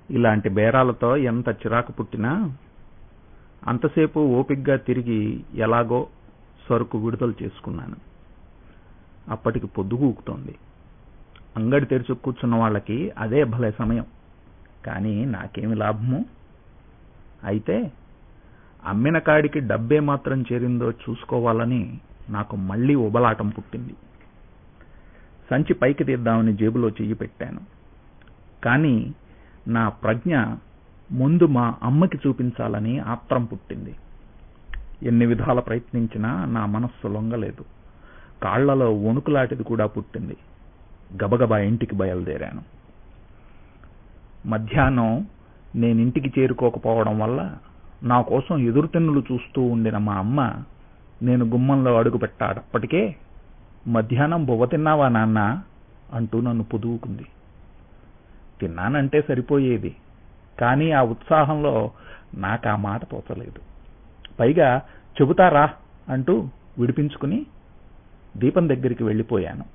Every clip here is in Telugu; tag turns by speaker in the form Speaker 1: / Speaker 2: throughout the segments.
Speaker 1: ఇలాంటి బేరాలతో ఎంత చిరాకు పుట్టినా అంతసేపు ఓపిగ్గా తిరిగి ఎలాగో సరుకు విడుదల చేసుకున్నాను అప్పటికి పొద్దుగూకుతోంది అంగడి తెరిచి కూర్చున్న వాళ్ళకి అదే భలే సమయం కానీ నాకేమి లాభము అయితే అమ్మిన కాడికి డబ్బే మాత్రం చేరిందో చూసుకోవాలని నాకు మళ్ళీ ఉబలాటం పుట్టింది సంచి పైకి తీద్దామని జేబులో చెయ్యి పెట్టాను కానీ నా ప్రజ్ఞ ముందు మా అమ్మకి చూపించాలని ఆత్రం పుట్టింది ఎన్ని విధాల ప్రయత్నించినా నా మనస్సు లొంగలేదు కాళ్లలో వణుకులాంటిది కూడా పుట్టింది గబగబా ఇంటికి బయలుదేరాను మధ్యాహ్నం నేనింటికి చేరుకోకపోవడం వల్ల నా కోసం ఎదురుతెన్నులు చూస్తూ ఉండిన మా అమ్మ నేను గుమ్మంలో అడుగు పెట్టాడప్పటికే మధ్యాహ్నం బువ్వ తిన్నావా నాన్న అంటూ నన్ను పొదువుకుంది తిన్నానంటే సరిపోయేది కానీ ఆ ఉత్సాహంలో నాకు ఆ మాట తోచలేదు పైగా చెబుతారా అంటూ విడిపించుకుని దీపం దగ్గరికి వెళ్ళిపోయాను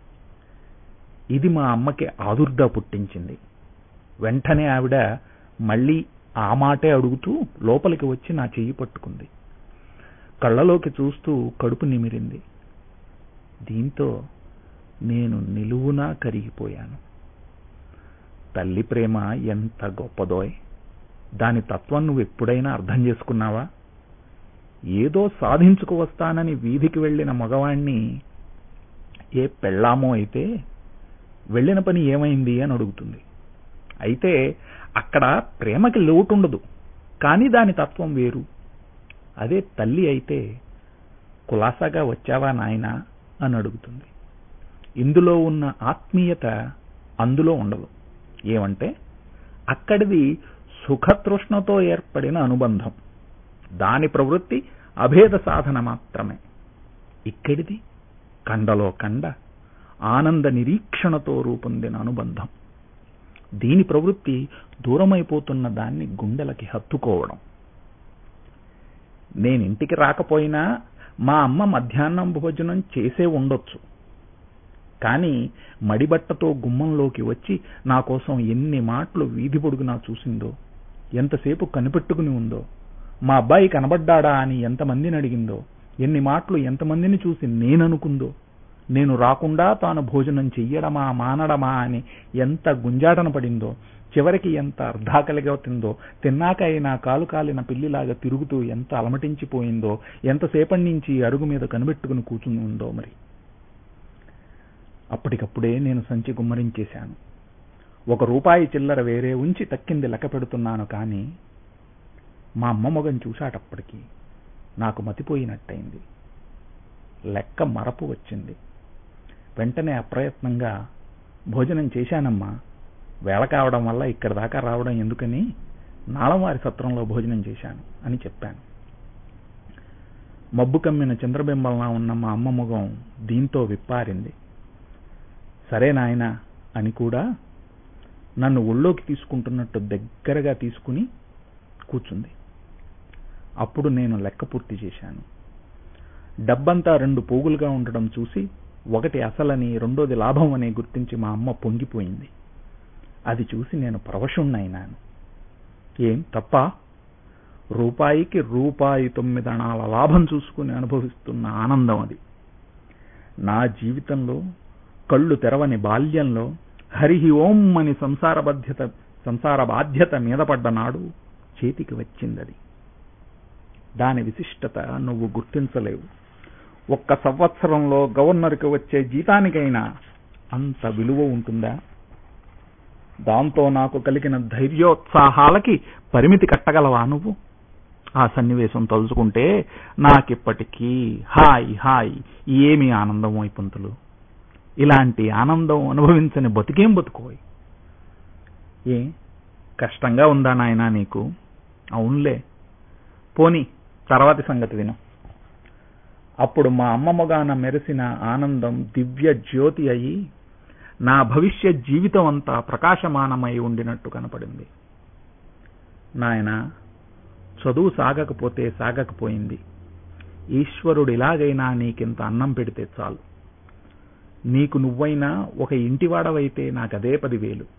Speaker 1: ఇది మా అమ్మకి ఆదుర్దా పుట్టించింది వెంటనే ఆవిడ మళ్ళీ ఆ మాటే అడుగుతూ లోపలికి వచ్చి నా చెయ్యి పట్టుకుంది కళ్ళలోకి చూస్తూ కడుపు నిమిరింది దీంతో నేను నిలువునా కరిగిపోయాను తల్లి ప్రేమ ఎంత గొప్పదోయ్ దాని తత్వం నువ్వు ఎప్పుడైనా అర్థం చేసుకున్నావా ఏదో సాధించుకు వస్తానని వీధికి వెళ్ళిన మగవాణ్ణి ఏ పెళ్ళామో అయితే వెళ్ళిన పని ఏమైంది అని అడుగుతుంది అయితే అక్కడ ప్రేమకి లోటుండదు కానీ దాని తత్వం వేరు అదే తల్లి అయితే కులాసాగా వచ్చావా నాయనా అని అడుగుతుంది ఇందులో ఉన్న ఆత్మీయత అందులో ఉండదు ఏమంటే అక్కడిది సుఖతృష్ణతో ఏర్పడిన అనుబంధం దాని ప్రవృత్తి అభేద సాధన మాత్రమే ఇక్కడిది కండలో కండ ఆనంద నిరీక్షణతో రూపొందిన అనుబంధం దీని ప్రవృత్తి దూరమైపోతున్న దాన్ని గుండెలకి హత్తుకోవడం నేనింటికి రాకపోయినా మా అమ్మ మధ్యాహ్నం భోజనం చేసే ఉండొచ్చు కానీ మడిబట్టతో గుమ్మంలోకి వచ్చి నా కోసం ఎన్ని మాటలు వీధి పొడుగునా చూసిందో ఎంతసేపు కనిపెట్టుకుని ఉందో మా అబ్బాయి కనబడ్డాడా అని ఎంతమందిని అడిగిందో ఎన్ని మాటలు ఎంతమందిని చూసి నేననుకుందో నేను రాకుండా తాను భోజనం చెయ్యడమా మానడమా అని ఎంత గుంజాటన పడిందో చివరికి ఎంత అర్ధాకలిగా తిందో తిన్నాక అయినా కాలు కాలిన పిల్లిలాగా తిరుగుతూ ఎంత అలమటించిపోయిందో ఎంతసేపటి నుంచి అరుగు మీద కనిపెట్టుకుని కూర్చుని ఉందో మరి అప్పటికప్పుడే నేను సంచి గుమ్మరించేశాను ఒక రూపాయి చిల్లర వేరే ఉంచి తక్కింది లెక్క పెడుతున్నాను కానీ మా అమ్మ మొగం చూశాటప్పటికి నాకు మతిపోయినట్టయింది లెక్క మరపు వచ్చింది వెంటనే అప్రయత్నంగా భోజనం చేశానమ్మా వేళ కావడం వల్ల ఇక్కడి దాకా రావడం ఎందుకని నాళంవారి సత్రంలో భోజనం చేశాను అని చెప్పాను మబ్బు కమ్మిన చంద్రబింబంలా ఉన్న మా అమ్మ ముఖం దీంతో విప్పారింది సరే నాయన అని కూడా నన్ను ఒళ్ళోకి తీసుకుంటున్నట్టు దగ్గరగా తీసుకుని కూర్చుంది అప్పుడు నేను లెక్క పూర్తి చేశాను డబ్బంతా రెండు పోగులుగా ఉండడం చూసి ఒకటి అసలని రెండోది లాభం అని గుర్తించి మా అమ్మ పొంగిపోయింది అది చూసి నేను పరవశుణ్ణైనాను ఏం తప్ప రూపాయికి రూపాయి తొమ్మిది అణాల లాభం చూసుకుని అనుభవిస్తున్న ఆనందం అది నా జీవితంలో కళ్ళు తెరవని బాల్యంలో హరిహి ఓం అని సంసార బాధ్యత సంసార బాధ్యత మీద పడ్డ నాడు చేతికి వచ్చిందది దాని విశిష్టత నువ్వు గుర్తించలేవు ఒక్క సంవత్సరంలో గవర్నర్కి వచ్చే జీతానికైనా అంత విలువ ఉంటుందా దాంతో నాకు కలిగిన ధైర్యోత్సాహాలకి పరిమితి కట్టగలవా నువ్వు ఆ సన్నివేశం తలుచుకుంటే నాకిప్పటికీ హాయ్ హాయ్ ఏమి ఆనందం అయిపంతులు ఇలాంటి ఆనందం అనుభవించని బతికేం బతుకోయ్ ఏ కష్టంగా ఉందా నాయనా నీకు అవునులే పోని తర్వాతి సంగతి విను అప్పుడు మా అమ్మ మొగాన మెరిసిన ఆనందం దివ్య జ్యోతి అయి నా భవిష్య జీవితం అంతా ప్రకాశమానమై ఉండినట్టు కనపడింది నాయన చదువు సాగకపోతే సాగకపోయింది ఈశ్వరుడు ఇలాగైనా నీకింత అన్నం పెడితే చాలు నీకు నువ్వైనా ఒక ఇంటివాడవైతే నాకదే పదివేలు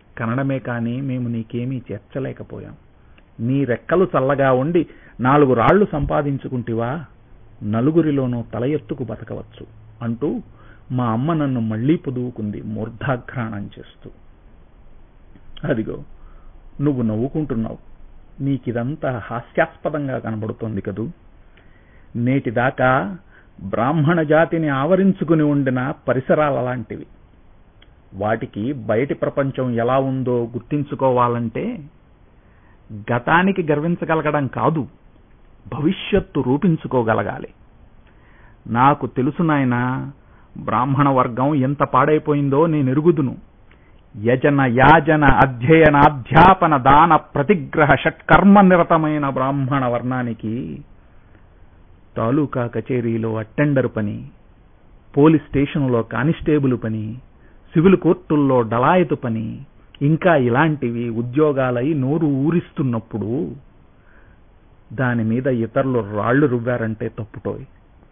Speaker 1: కనడమే కానీ మేము నీకేమీ చేర్చలేకపోయాం నీ రెక్కలు చల్లగా ఉండి నాలుగు రాళ్లు సంపాదించుకుంటివా నలుగురిలోనూ తల ఎత్తుకు బతకవచ్చు అంటూ మా అమ్మ నన్ను మళ్లీ పొదువుకుంది మూర్ధాఘ్రాణం చేస్తూ అదిగో నువ్వు నవ్వుకుంటున్నావు నీకిదంతా హాస్యాస్పదంగా కనబడుతోంది కదూ నేటిదాకా బ్రాహ్మణ జాతిని ఆవరించుకుని ఉండిన పరిసరాల లాంటివి వాటికి బయటి ప్రపంచం ఎలా ఉందో గుర్తించుకోవాలంటే గతానికి గర్వించగలగడం కాదు భవిష్యత్తు రూపించుకోగలగాలి నాకు తెలుసు నాయన బ్రాహ్మణ వర్గం ఎంత పాడైపోయిందో నేను ఎరుగుదును యజన యాజన అధ్యయన అధ్యాపన దాన ప్రతిగ్రహ షట్కర్మ నిరతమైన బ్రాహ్మణ వర్ణానికి తాలూకా కచేరీలో అటెండర్ పని పోలీస్ స్టేషన్లో కానిస్టేబుల్ పని సివిల్ కోర్టుల్లో డలాయతు పని ఇంకా ఇలాంటివి ఉద్యోగాలై నోరు ఊరిస్తున్నప్పుడు దాని మీద ఇతరులు రాళ్లు రువ్వారంటే తప్పుటోయ్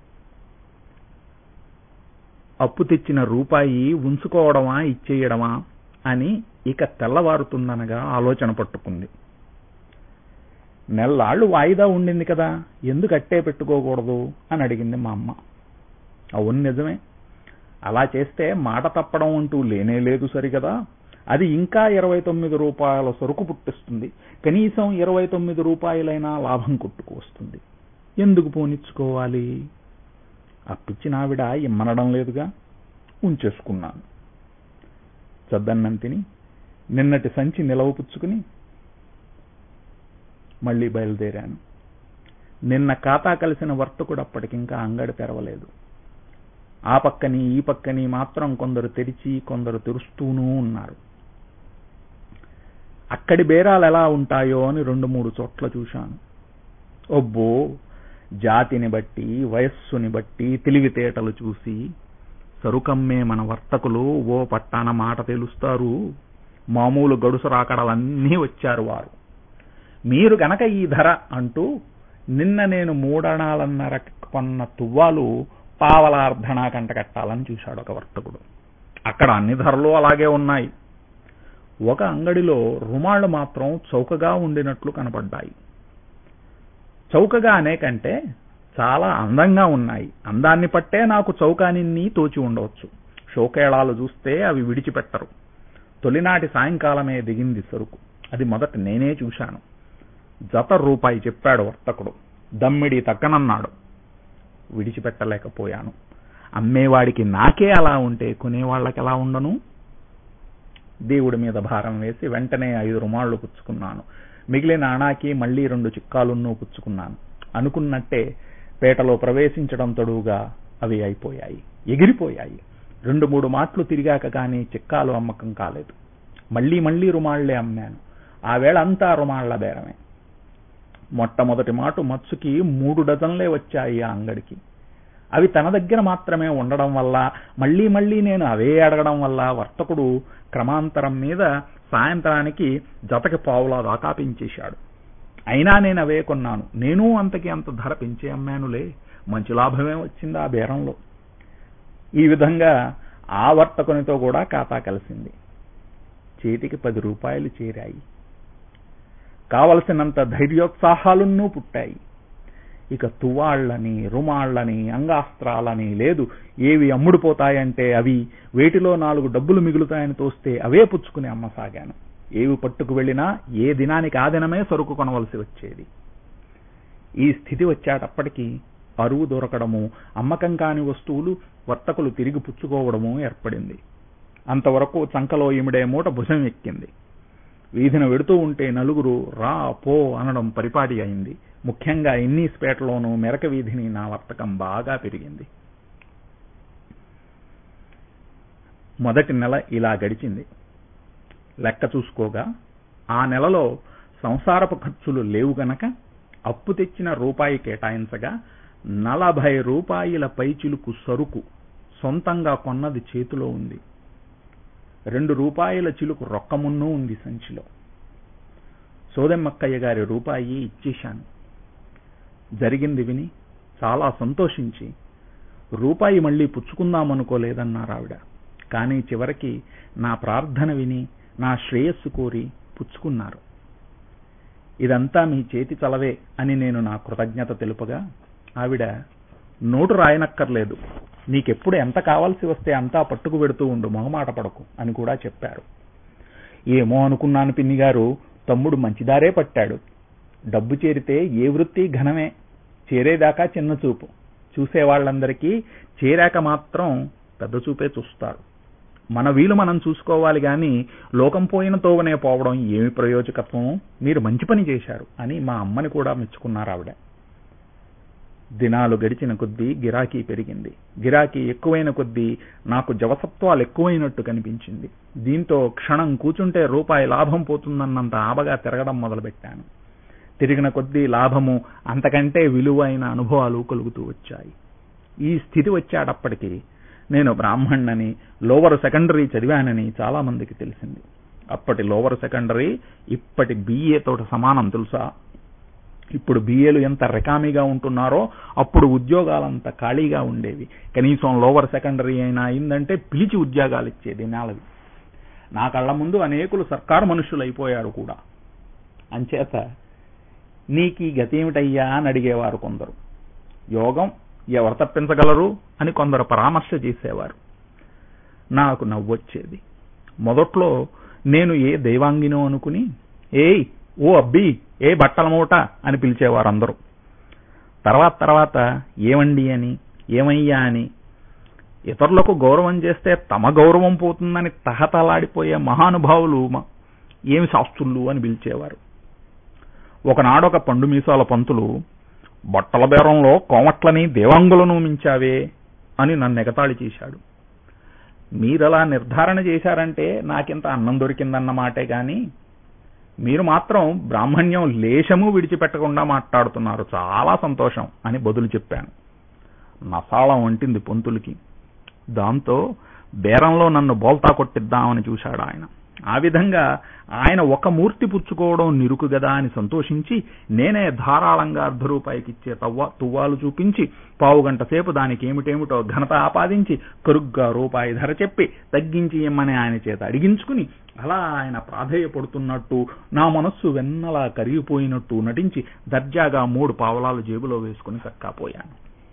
Speaker 1: అప్పు తెచ్చిన రూపాయి ఉంచుకోవడమా ఇచ్చేయడమా అని ఇక తెల్లవారుతుందనగా ఆలోచన పట్టుకుంది నెల్లాళ్ళు వాయిదా ఉండింది కదా ఎందుకు అట్టే పెట్టుకోకూడదు అని అడిగింది మా అమ్మ అవును నిజమే అలా చేస్తే మాట తప్పడం అంటూ లేనే లేదు సరిగదా అది ఇంకా ఇరవై తొమ్మిది రూపాయల సరుకు పుట్టిస్తుంది కనీసం ఇరవై తొమ్మిది రూపాయలైనా లాభం కొట్టుకు వస్తుంది ఎందుకు పోనిచ్చుకోవాలి అప్పిచ్చిన ఆవిడ ఇమ్మనడం లేదుగా ఉంచేసుకున్నాను చద్దన్నం తిని నిన్నటి సంచి నిలవ పుచ్చుకుని మళ్ళీ బయలుదేరాను నిన్న ఖాతా కలిసిన వర్తకుడు అప్పటికింకా అంగడి తెరవలేదు ఆ పక్కని ఈ పక్కని మాత్రం కొందరు తెరిచి కొందరు తెరుస్తూనూ ఉన్నారు అక్కడి బేరాలు ఎలా ఉంటాయో అని రెండు మూడు చోట్ల చూశాను ఒబ్బో జాతిని బట్టి వయస్సుని బట్టి తెలివితేటలు చూసి సరుకమ్మే మన వర్తకులు ఓ పట్టాన మాట తెలుస్తారు మామూలు గడుసు రాకడలన్నీ వచ్చారు వారు మీరు గనక ఈ ధర అంటూ నిన్న నేను మూడణాలన్నర కొన్న తువ్వాలు పావలార్ధనా కంట కట్టాలని చూశాడు ఒక వర్తకుడు అక్కడ అన్ని ధరలు అలాగే ఉన్నాయి ఒక అంగడిలో రుమాళ్లు మాత్రం చౌకగా ఉండినట్లు కనపడ్డాయి చౌకగా అనే కంటే చాలా అందంగా ఉన్నాయి అందాన్ని పట్టే నాకు చౌకానిన్ని తోచి ఉండవచ్చు షోకేళాలు చూస్తే అవి విడిచిపెట్టరు తొలినాటి సాయంకాలమే దిగింది సరుకు అది మొదట నేనే చూశాను జత రూపాయి చెప్పాడు వర్తకుడు దమ్మిడి తక్కనన్నాడు విడిచిపెట్టలేకపోయాను అమ్మేవాడికి నాకే అలా ఉంటే కొనేవాళ్ళకి ఎలా ఉండను దేవుడి మీద భారం వేసి వెంటనే ఐదు రుమాళ్లు పుచ్చుకున్నాను మిగిలిన అణాకి మళ్లీ రెండు చిక్కాలున్నూ పుచ్చుకున్నాను అనుకున్నట్టే పేటలో ప్రవేశించడం తడువుగా అవి అయిపోయాయి ఎగిరిపోయాయి రెండు మూడు మాటలు తిరిగాక కానీ చిక్కాలు అమ్మకం కాలేదు మళ్లీ మళ్లీ రుమాళ్లే అమ్మాను ఆ వేళ అంతా రుమాళ్ల బేరమే మొట్టమొదటి మాటు మత్సుకి మూడు డజన్లే వచ్చాయి ఆ అంగడికి అవి తన దగ్గర మాత్రమే ఉండడం వల్ల మళ్లీ మళ్లీ నేను అవే అడగడం వల్ల వర్తకుడు క్రమాంతరం మీద సాయంత్రానికి జతకి పావులా దాకా పెంచేశాడు అయినా నేను అవే కొన్నాను నేను అంతకి అంత ధర పెంచి అమ్మానులే మంచి లాభమే వచ్చింది ఆ బేరంలో ఈ విధంగా ఆ వర్తకునితో కూడా ఖాతా కలిసింది చేతికి పది రూపాయలు చేరాయి కావలసినంత ధైర్యోత్సాహాలున్నూ పుట్టాయి ఇక తువాళ్లని రుమాళ్లని అంగాస్త్రాలని లేదు ఏవి అమ్ముడుపోతాయంటే అవి వేటిలో నాలుగు డబ్బులు మిగులుతాయని తోస్తే అవే పుచ్చుకుని అమ్మసాగాను ఏవి పట్టుకు వెళ్ళినా ఏ దినానికి ఆ దినమే సరుకు కొనవలసి వచ్చేది ఈ స్థితి వచ్చేటప్పటికి అరువు దొరకడము అమ్మకం కాని వస్తువులు వర్తకులు తిరిగి పుచ్చుకోవడము ఏర్పడింది అంతవరకు చంకలో ఇమిడే మూట భుజం ఎక్కింది వీధిన వెడుతూ ఉంటే నలుగురు రా పో అనడం పరిపాటి అయింది ముఖ్యంగా ఇన్నీస్పేటలోనూ మెరక వీధిని నా వర్తకం బాగా పెరిగింది మొదటి నెల ఇలా గడిచింది లెక్క చూసుకోగా ఆ నెలలో సంసారపు ఖర్చులు లేవు గనక అప్పు తెచ్చిన రూపాయి కేటాయించగా నలభై రూపాయల పైచిలుకు సరుకు సొంతంగా కొన్నది చేతిలో ఉంది రెండు రూపాయల చిలుకు రొక్కమున్నూ ఉంది సంచిలో సోదెమ్మక్కయ్య గారి రూపాయి ఇచ్చేశాను జరిగింది విని చాలా సంతోషించి రూపాయి మళ్ళీ పుచ్చుకుందామనుకోలేదన్నారు ఆవిడ కానీ చివరికి నా ప్రార్థన విని నా శ్రేయస్సు కోరి పుచ్చుకున్నారు ఇదంతా మీ చేతి చలవే అని నేను నా కృతజ్ఞత తెలుపగా ఆవిడ నోటు రాయనక్కర్లేదు నీకెప్పుడు ఎంత కావాల్సి వస్తే అంతా పట్టుకు పెడుతూ ఉండు మొహమాట పడకు అని కూడా చెప్పారు ఏమో అనుకున్నాను పిన్ని గారు తమ్ముడు మంచిదారే పట్టాడు డబ్బు చేరితే ఏ వృత్తి ఘనమే చేరేదాకా చిన్న చూపు చూసేవాళ్ళందరికీ చేరాక మాత్రం పెద్ద చూపే చూస్తారు మన వీలు మనం చూసుకోవాలి గాని లోకం పోయిన తోవనే పోవడం ఏమి ప్రయోజకత్వం మీరు మంచి పని చేశారు అని మా అమ్మని కూడా మెచ్చుకున్నారు ఆవిడ దినాలు గడిచిన కొద్దీ గిరాకీ పెరిగింది గిరాకీ ఎక్కువైన కొద్దీ నాకు జవసత్వాలు ఎక్కువైనట్టు కనిపించింది దీంతో క్షణం కూచుంటే రూపాయి లాభం పోతుందన్నంత ఆబగా తిరగడం మొదలుపెట్టాను తిరిగిన కొద్దీ లాభము అంతకంటే విలువైన అనుభవాలు కలుగుతూ వచ్చాయి ఈ స్థితి వచ్చాడప్పటికి నేను బ్రాహ్మణ్ణని లోవర్ సెకండరీ చదివానని చాలా మందికి తెలిసింది అప్పటి లోవర్ సెకండరీ ఇప్పటి BA తోటి సమానం తెలుసా ఇప్పుడు బిఏలు ఎంత రెకామీగా ఉంటున్నారో అప్పుడు ఉద్యోగాలంత ఖాళీగా ఉండేవి కనీసం లోవర్ సెకండరీ అయినా అయిందంటే పిలిచి ఉద్యోగాలు ఇచ్చేది నేలవి నా కళ్ళ ముందు అనేకులు సర్కారు మనుషులు అయిపోయారు కూడా అంచేత నీకీ గతేమిటయ్యా అని అడిగేవారు కొందరు యోగం ఎవరు తప్పించగలరు అని కొందరు పరామర్శ చేసేవారు నాకు నవ్వొచ్చేది మొదట్లో నేను ఏ దైవాంగినో అనుకుని ఏయ్ ఓ అబ్బి ఏ బట్టల మూట అని పిలిచేవారు అందరూ తర్వాత తర్వాత ఏమండి అని ఏమయ్యా అని ఇతరులకు గౌరవం చేస్తే తమ గౌరవం పోతుందని తహతలాడిపోయే మహానుభావులు మ- ఏమి శాస్త్రులు అని పిలిచేవారు ఒకనాడొక పండు మీసాల పంతులు బట్టల బేరంలో కోమట్లని దేవాంగులను మించావే అని నన్ను ఎగతాళి చేశాడు మీరలా నిర్ధారణ చేశారంటే నాకింత అన్నం దొరికిందన్నమాటే గాని మీరు మాత్రం బ్రాహ్మణ్యం లేశము విడిచిపెట్టకుండా మాట్లాడుతున్నారు చాలా సంతోషం అని బదులు చెప్పాను నసాళం వంటింది పొంతులకి దాంతో బేరంలో నన్ను బోల్తా కొట్టిద్దామని చూశాడు ఆయన ఆ విధంగా ఆయన ఒక మూర్తి పుచ్చుకోవడం నిరుకు గదా అని సంతోషించి నేనే ధారాళంగా అర్ధ రూపాయికి ఇచ్చే తవ్వ తువ్వాలు చూపించి పావు గంట సేపు దానికి ఏమిటేమిటో ఘనత ఆపాదించి కరుగ్గా రూపాయి ధర చెప్పి తగ్గించి ఇమ్మని ఆయన చేత అడిగించుకుని అలా ఆయన ప్రాధేయపడుతున్నట్టు నా మనస్సు వెన్నలా కరిగిపోయినట్టు నటించి దర్జాగా మూడు పావలాలు జేబులో వేసుకుని కక్కాపోయాను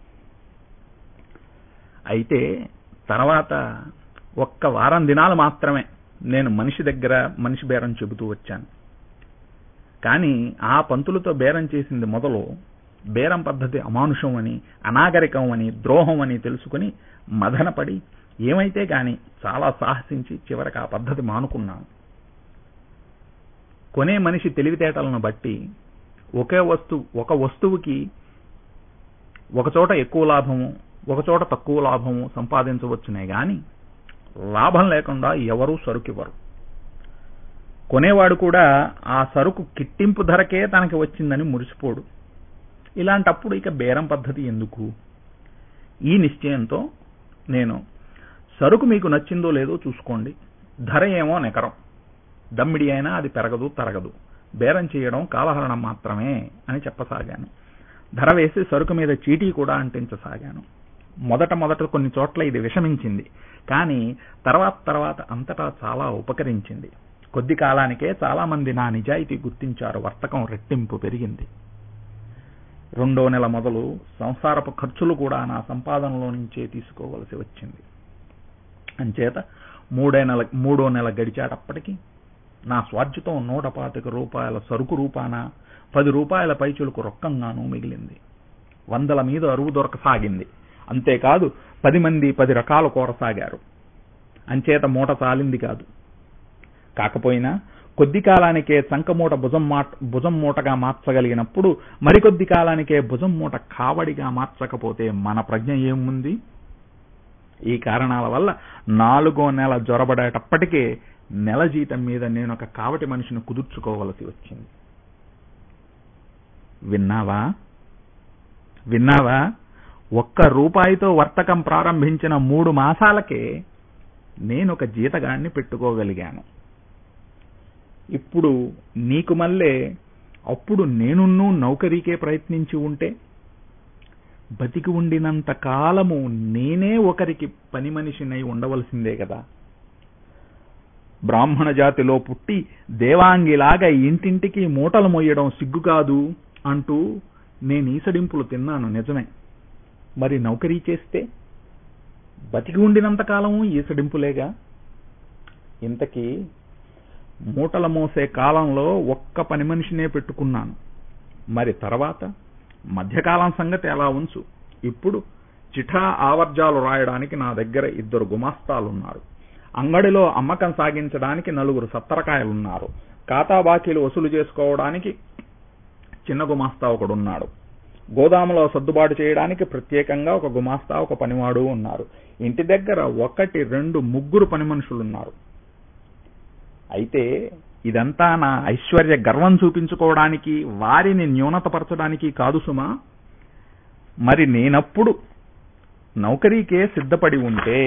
Speaker 1: అయితే తర్వాత ఒక్క వారం దినాలు మాత్రమే నేను మనిషి దగ్గర మనిషి బేరం చెబుతూ వచ్చాను కానీ ఆ పంతులతో బేరం చేసింది మొదలు బేరం పద్ధతి అమానుషం అని అనాగరికం అని ద్రోహం అని తెలుసుకుని మదనపడి ఏమైతే గాని చాలా సాహసించి చివరికి ఆ పద్ధతి మానుకున్నాను కొనే మనిషి తెలివితేటలను బట్టి ఒకే వస్తువు ఒక వస్తువుకి ఒక చోట ఎక్కువ లాభము ఒక చోట తక్కువ లాభము సంపాదించవచ్చునే గాని లాభం లేకుండా ఎవరూ సరుకివ్వరు కొనేవాడు కూడా ఆ సరుకు కిట్టింపు ధరకే తనకి వచ్చిందని మురిసిపోడు ఇలాంటప్పుడు ఇక బేరం పద్ధతి ఎందుకు ఈ నిశ్చయంతో నేను సరుకు మీకు నచ్చిందో లేదో చూసుకోండి ధర ఏమో నెకరం దమ్మిడి అయినా అది పెరగదు తరగదు బేరం చేయడం కాలహరణం మాత్రమే అని చెప్పసాగాను ధర వేసి సరుకు మీద చీటీ కూడా అంటించసాగాను మొదట మొదట కొన్ని చోట్ల ఇది విషమించింది కానీ తర్వాత తర్వాత అంతటా చాలా ఉపకరించింది కొద్ది కాలానికే చాలా మంది నా నిజాయితీ గుర్తించారు వర్తకం రెట్టింపు పెరిగింది రెండో నెల మొదలు సంసారపు ఖర్చులు కూడా నా సంపాదనలో నుంచే తీసుకోవలసి వచ్చింది అంచేత మూడే నెల మూడో నెల గడిచేటప్పటికి నా స్వార్జితం నూట పాతిక రూపాయల సరుకు రూపాన పది రూపాయల పైచులకు రొక్కంగానూ మిగిలింది వందల మీద అరువు దొరకసాగింది అంతేకాదు పది మంది పది రకాలు కోరసాగారు అంచేత మూట చాలింది కాదు కాకపోయినా కొద్ది కాలానికే చంకమూట భుజం మాట్ భుజం మూటగా మార్చగలిగినప్పుడు మరికొద్ది కాలానికే భుజం మూట కావడిగా మార్చకపోతే మన ప్రజ్ఞ ఏముంది ఈ కారణాల వల్ల నాలుగో నెల జొరబడేటప్పటికే నెల జీతం మీద నేను ఒక కావటి మనిషిని కుదుర్చుకోవలసి వచ్చింది విన్నావా విన్నావా ఒక్క రూపాయితో వర్తకం ప్రారంభించిన మూడు మాసాలకే నేనొక జీతగాడిని పెట్టుకోగలిగాను ఇప్పుడు నీకు మళ్ళే అప్పుడు నేనున్నూ నౌకరీకే ప్రయత్నించి ఉంటే బతికి ఉండినంత కాలము నేనే ఒకరికి పని మనిషినై ఉండవలసిందే కదా బ్రాహ్మణ జాతిలో పుట్టి దేవాంగిలాగా ఇంటింటికి మూటలు మొయ్యడం సిగ్గు కాదు అంటూ నేను ఈసడింపులు తిన్నాను నిజమే మరి నౌకరీ చేస్తే బతికి ఉండినంత కాలము ఈసడింపులేగా ఇంతకీ మూటల మోసే కాలంలో ఒక్క పని మనిషినే పెట్టుకున్నాను మరి తర్వాత మధ్యకాలం సంగతి ఎలా ఉంచు ఇప్పుడు చిఠా ఆవర్జాలు రాయడానికి నా దగ్గర ఇద్దరు గుమాస్తాలున్నారు అంగడిలో అమ్మకం సాగించడానికి నలుగురు సత్తరకాయలున్నారు ఖాతా బాకీలు వసూలు చేసుకోవడానికి చిన్న గుమాస్తా ఒకడున్నాడు గోదాములో సర్దుబాటు చేయడానికి ప్రత్యేకంగా ఒక గుమాస్తా ఒక పనివాడు ఉన్నారు ఇంటి దగ్గర ఒకటి రెండు ముగ్గురు పని మనుషులున్నారు అయితే ఇదంతా నా ఐశ్వర్య గర్వం చూపించుకోవడానికి వారిని న్యూనతపరచడానికి కాదు సుమా మరి నేనప్పుడు నౌకరీకే సిద్ధపడి ఉంటే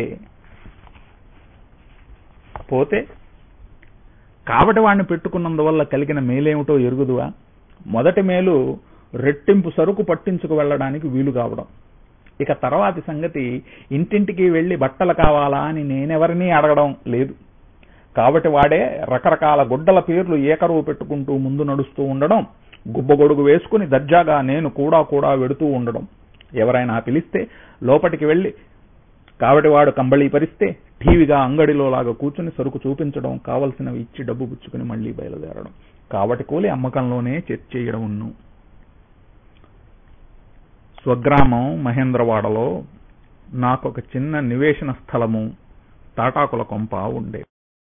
Speaker 1: పోతే కాబట్టి వాడిని పెట్టుకున్నందువల్ల కలిగిన మేలేమిటో ఎరుగుదువా మొదటి మేలు రెట్టింపు సరుకు పట్టించుకు వెళ్ళడానికి వీలు కావడం ఇక తర్వాతి సంగతి ఇంటింటికి వెళ్లి బట్టలు కావాలా అని నేనెవరినీ అడగడం లేదు కాబట్టి వాడే రకరకాల గుడ్డల పేర్లు ఏకరువు పెట్టుకుంటూ ముందు నడుస్తూ ఉండడం గుబ్బగొడుగు వేసుకుని దర్జాగా నేను కూడా కూడా వెడుతూ ఉండడం ఎవరైనా పిలిస్తే లోపటికి వెళ్లి కాబట్టి వాడు కంబళీ పరిస్తే టీవీగా అంగడిలో లాగా కూర్చుని సరుకు చూపించడం కావలసినవి ఇచ్చి డబ్బు పుచ్చుకుని మళ్లీ బయలుదేరడం కాబట్టి కూలి అమ్మకంలోనే చేయడం ఉన్ను స్వగ్రామం మహేంద్రవాడలో నాకొక చిన్న నివేశన స్థలము తాటాకుల కొంప ఉండే